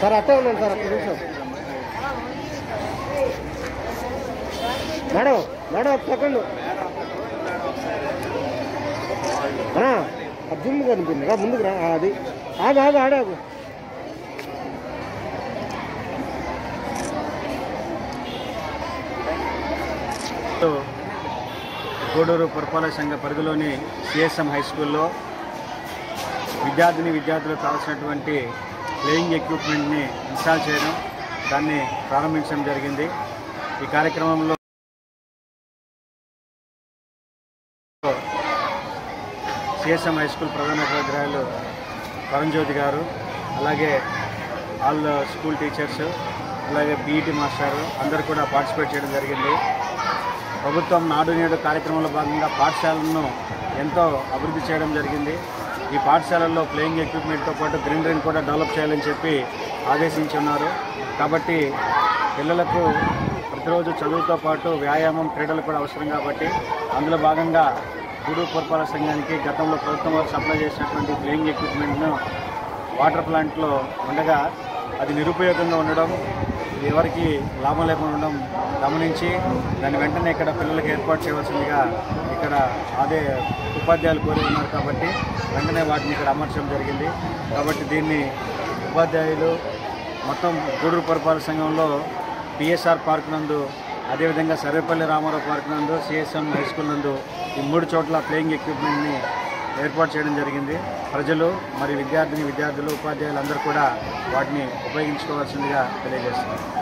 sir అట్టే ఉన్నాను sir ఒక్క నిమిషం మేడం మేడం ఒక సెకండ్ అర్జున్ కనిపింది రా ముందుకు రా ఆ, అది ఆగు ఆగు ఆడాగు గూడూరు పురపాలక సంఘ పరిధిలోని సిఎస్ఎం హై స్కూల్లో విద్యార్థిని విద్యార్థులకు కావాల్సినటువంటి ప్లేయింగ్ ఎక్విప్మెంట్ని ఇన్స్టాల్ చేయడం దాన్ని ప్రారంభించడం జరిగింది ఈ కార్యక్రమంలో సిఎస్ఎం హై స్కూల్ ప్రధానోపాధ్యాయులు వరంజ్యోతి గారు అలాగే ఆల్ స్కూల్ టీచర్స్ అలాగే పీఈటీ మాస్టర్ అందరూ కూడా పార్టిసిపేట్ చేయడం జరిగింది ప్రభుత్వం నాడు నేడు కార్యక్రమంలో భాగంగా పాఠశాలను ఎంతో అభివృద్ధి చేయడం జరిగింది ఈ పాఠశాలల్లో ప్లేయింగ్ ఎక్విప్మెంట్తో పాటు గ్రీనరీని కూడా డెవలప్ చేయాలని చెప్పి ఆదేశించి ఉన్నారు కాబట్టి పిల్లలకు ప్రతిరోజు చదువుతో పాటు వ్యాయామం క్రీడలు కూడా అవసరం కాబట్టి అందులో భాగంగా గూడూరు పురపాలక సంఘానికి గతంలో ప్రభుత్వం వారు సప్లై చేసినటువంటి ప్లేయింగ్ ఎక్విప్మెంట్ను వాటర్ ప్లాంట్లో ఉండగా అది నిరుపయోగంగా ఉండడం ఎవరికి లాభం లేకుండా ఉండడం గమనించి దాన్ని వెంటనే ఇక్కడ పిల్లలకు ఏర్పాటు చేయవలసిందిగా ఇక్కడ అదే ఉపాధ్యాయులు కోరి ఉన్నారు కాబట్టి వెంటనే వాటిని ఇక్కడ అమర్చడం జరిగింది కాబట్టి దీన్ని ఉపాధ్యాయులు మొత్తం గూడూరు పురపాలక సంఘంలో పిఎస్ఆర్ పార్క్ నందు అదేవిధంగా సర్వేపల్లి రామారావు పార్క్ నందు సిఎస్ఎం హై స్కూల్ నందు ఈ మూడు చోట్ల ప్లేయింగ్ ఎక్విప్మెంట్ని ఏర్పాటు చేయడం జరిగింది ప్రజలు మరి విద్యార్థిని విద్యార్థులు ఉపాధ్యాయులు అందరూ కూడా వాటిని ఉపయోగించుకోవాల్సిందిగా తెలియజేస్తున్నారు